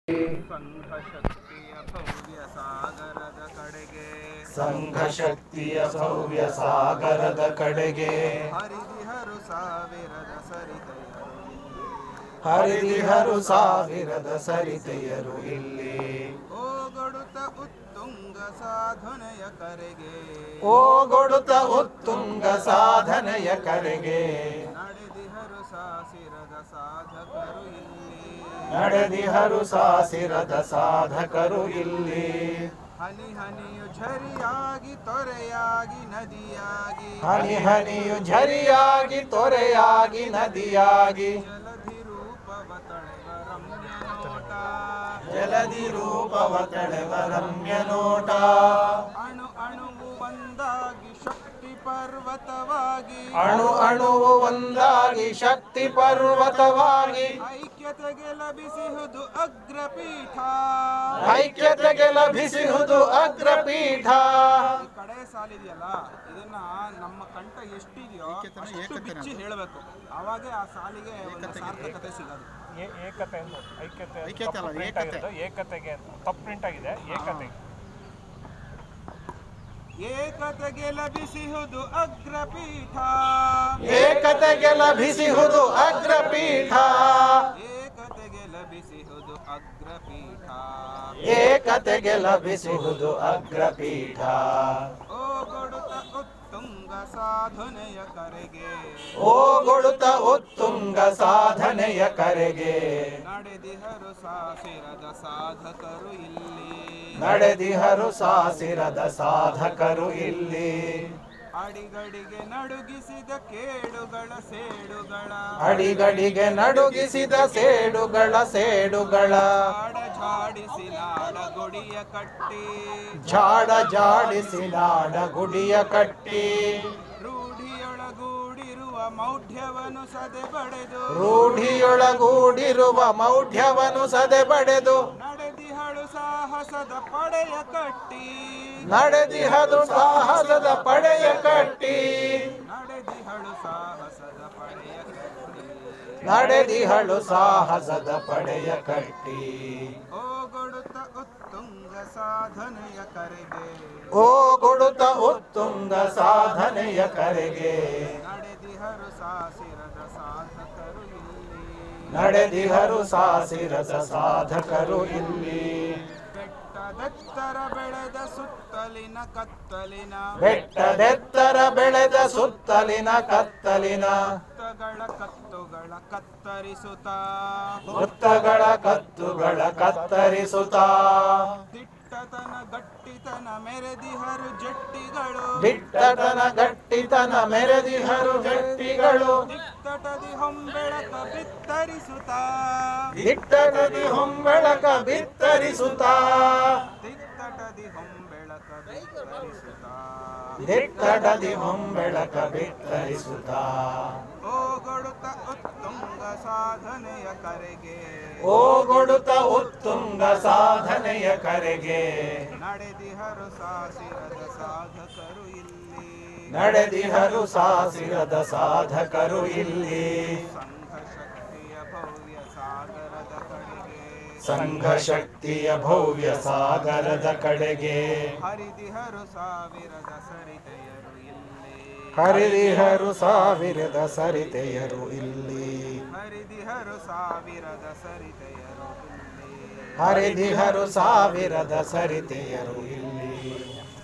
ಸಂಘಶಕ್ತಿಯ ಭವ್ಯ ಸಾಗರದ ಕಡೆಗೆ ಸಂಘಶಕ್ತಿಯ ಭವ್ಯ ಸಾಗರದ ಕಡೆಗೆ ಹರಿದಿಹರು ಸಾವಿರದ ಸರಿದಯರು ಹರಿದಿಹರು ಸಾವಿರದ ಸರಿತೆಯರು ಇಲ್ಲಿ ಓಗೊಡುತ್ತ ಉತ್ತುಂಗ ಸಾಧನೆಯ ಕರೆಗೆ ಓಗೊಡುತ್ತ ಉತ್ತುಂಗ ಸಾಧನೆಯ ಕರೆಗೆ ನಡೆದಿಹರು ಸಾಸಿರದ ಸಾಧಕರು ಇಲ್ಲಿ ನಡೆದಿಹರು ಸಾಸಿರದ ಸಾಧಕರು ಇಲ್ಲಿ ಹನಿ ಹನಿಯು ಝರಿಯಾಗಿ ತೊರೆಯಾಗಿ ನದಿಯಾಗಿ ಹನಿ ಹನಿಯು ಝರಿಯಾಗಿ ತೊರೆಯಾಗಿ ನದಿಯಾಗಿ ಜಲಧಿ ರೂಪವ ತಳೆವ ರಮ್ಯ ನೋಟ ಜಲದಿ ರೂಪವ ತಳೆವ ರಮ್ಯ ನೋಟ ಅಣು ಅಣುವು ಒಂದಾಗಿ ಶಕ್ತಿ ಪರ್ವತವಾಗಿ ಅಣು ಅಣುವು ಒಂದಾಗಿ ಶಕ್ತಿ ಪರ್ವತವಾಗಿ ಐಕ್ಯತೆಗೆ ಲಭಿಸಿಹುದು ಅಗ್ರಪೀಠ ಐಕ್ಯತೆಗೆ ಲಭಿಸಿಹುದು ಅಗ್ರಪೀಠ ಈ ಕಡೆ ಸಾಲಿದೆಯಲ್ಲ ಇದನ್ನ ನಮ್ಮ ಕಂಠ ಎಷ್ಟಿದೆಯೋ ಅಷ್ಟು ಬಿಚ್ಚಿ ಹೇಳಬೇಕು ಅವಾಗೆ ಆ ಸಾಲಿಗೆ ಒಂದು ಸಾರ್ಥಕತೆ ಸಿಗೋದು ಏ- ಏಕತೆ ಅಂತ ಐಕ್ಯತೆ ಅಂತ ಐಕ್ಯತೆ ಅಲ್ಲ, ತಪ್ಪು print ಏಕತೆ. ಆಗಿರೋದು ಏಕತೆಗೆ ಅಂತ ತಪ್ಪು ಪ್ರಿಂಟ್ ಆಗಿದೆ ಏಕತೆ ಏಕತೆಗೆ ಲಭಿಸಿಹುದು ಅಗ್ರಪೀಠ ಏಕತೆಗೆ ಲಭಿಸಿಹುದು ಅಗ್ರಪೀಠ ಏಕತೆಗೆ ಲಭಿಸಿಹುದು ಅಗ್ರಪೀಠ ಏಕತೆಗೆ ಲಭಿಸುವುದು ಅಗ್ರಪೀಠ ಓ ಕೊಡುತ್ತ ಉತ್ತುಂಗ ಸಾಧನೆಯ ಕರೆಗೆ ಓಗೊಳುತ್ತ ಉತ್ತುಂಗ ಸಾಧನೆಯ ಕರೆಗೆ ನಡೆದಿಹರು ಸಾಸಿರದ ಸಾಧಕರು ಇಲ್ಲಿ ನಡೆದಿಹರು ಸಾಸಿರದ ಸಾಧಕರು ಇಲ್ಲಿ ಅಡಿಗಡಿಗೆ ನಡುಗಿಸಿದ ಕೇಡುಗಳ ಸೇಡುಗಳ ಅಡಿಗಡಿಗೆ ನಡುಗಿಸಿದ ಸೇಡುಗಳ ಸೇಡುಗಳ ಆಡ ಝಾಡಿಸಿ ನಾಡ ಗುಡಿಯ ಕಟ್ಟಿ ಜಾಡ ಜಾಡಿಸಿ ನಾಡ ಗುಡಿಯ ಕಟ್ಟಿ ರೂಢಿಯೊಳಗೂಡಿರುವ ಮೌಢ್ಯವನ್ನು ಸದೆ ಬಡೆದು ರೂಢಿಯೊಳಗೂಡಿರುವ ಮೌಢ್ಯವನ್ನು ಸದೆ ಬಡೆದು ನಡೆದಿಹಳು ಸಾಹಸದ ಪಡೆಯ ಕಟ್ಟಿ ನಡೆದಿಹದು ಸಾಹಸದ ಪಡೆಯ ಕಟ್ಟಿ ನಡೆದಿಹಳು ಸಾಹಸದ ಪಡೆಯ ಕಟ್ಟಿ ನಡೆದಿಹಳು ಸಾಹಸದ ಪಡೆಯ ಕಟ್ಟಿ ಓಗೊಡುತ್ತ ಉತ್ತುಂಗ ಸಾಧನೆಯ ಕರೆಗೆ ಓ ಕೊಡುತ್ತ ಉತ್ತುಂಗ ಸಾಧನೆಯ ಕರೆಗೆ ನಡೆದಿಹರು ಸಾಸಿರದ ಸಾಧಕರು ಇಲ್ಲಿ ನಡೆದಿಹರು ಸಾಸಿರದ ಸಾಧಕರು ಇಲ್ಲಿ ಬೆಟ್ಟದೆತ್ತರ ಬೆಳೆದ ಸುತ್ತಲಿನ ಕತ್ತಲಿನ ಬೆಟ್ಟದೆತ್ತರ ಬೆಳೆದ ಸುತ್ತಲಿನ ಕತ್ತಲಿನ ವೃತ್ತಗಳ ಕತ್ತುಗಳ ಕತ್ತರಿಸುತ್ತ ವೃತ್ತಗಳ ಕತ್ತುಗಳ ಕತ್ತರಿಸುತ್ತಾ ದಿಟ್ಟತನ ಗಟ್ಟಿತನ ಮೆರೆದಿಹರು ಜಟ್ಟಿಗಳು ದಿಟ್ಟತನ ಗಟ್ಟಿತನ ಮೆರೆದಿಹರು ಗಟ್ಟಿಗಳು ದಿಟ್ಟಟದಿ ಹೊಂಬೆಳಕ ಬಿತ್ತರಿಸುತ್ತ ದಿಟ್ಟಗದಿ ಹೊಂಬೆಳಕ ಬಿತ್ತರಿಸುತ್ತಾ ದಿಟ್ಟಟದಿ ಹೊಂಬೆಳಕ ಬಿತ್ತರಿಸುತ್ತ ದಿಟ್ಟಡದಿ ಹೊಂಬೆಳಕ ಬಿತ್ತರಿಸುತ್ತಾ ಓಗೊಡುತ್ತ ಉತ್ತುಂಗ ಸಾಧನೆಯ ಕರೆಗೆ ಓಗೊಡುತ್ತ ಉತ್ತುಂಗ ಸಾಧನೆಯ ಕರೆಗೆ ನಡೆದಿಹರು ಸಾಸಿರದ ಸಾಧಕರು ಇಲ್ಲಿ ನಡೆದಿಹರು ಸಾಸಿರದ ಸಾಧಕರು ಇಲ್ಲಿ ಸಂಘ ಶಕ್ತಿಯ ಭವ್ಯ ಸಾಗರದ ಕಡೆಗೆ ಸಂಘ ಶಕ್ತಿಯ ಭವ್ಯ ಸಾಗರದ ಕಡೆಗೆ ಹರಿದಿಹರು ಸಾವಿರದ ಸರಿತೆಯರು ಇಲ್ಲಿ ಹರಿದಿಹರು ಸಾವಿರದ ಸರಿತೆಯರು ಇಲ್ಲಿ ಹರಿದಿಹರು ಸಾವಿರದ ಸರಿತೆಯರು ಇಲ್ಲಿ ಹರಿದಿಹರು ಸಾವಿರದ ಸರಿತೆಯರು ಇಲ್ಲಿ